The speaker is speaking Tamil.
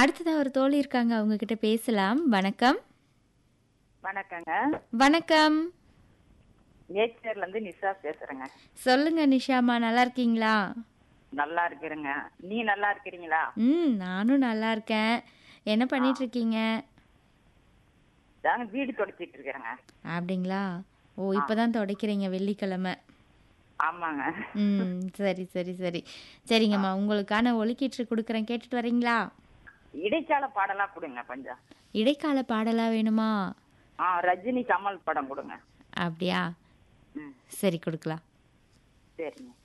அடுத்ததா ஒரு தோழி இருக்காங்க அவங்க கிட்ட பேசலாம் வணக்கம் வணக்கங்க வணக்கம் நேச்சர்ல இருந்து நிஷா பேசுறேங்க சொல்லுங்க நிஷாமா நல்லா இருக்கீங்களா நல்லா இருக்கிறேங்க நீ நல்லா இருக்கிறீங்களா ம் நானும் நல்லா இருக்கேன் என்ன பண்ணிட்டு இருக்கீங்க நாங்க வீடு தொடச்சிட்டு இருக்கிறேங்க அப்படிங்களா ஓ இப்பதான் துடைக்கிறீங்க வெள்ளிக்கிழமை ஆமாங்க ம் சரி சரி சரி சரிங்கம்மா உங்களுக்கான ஒலிக்கீற்று கொடுக்குறேன் கேட்டுட்டு வரீங்களா இடைக்கால பாடலா கொடுங்க கொஞ்சம் இடைக்கால பாடலா வேணுமா ஆ ரஜினி கமல் படம் கொடுங்க அப்படியா ம் சரி கொடுக்கலாம் சரிங்க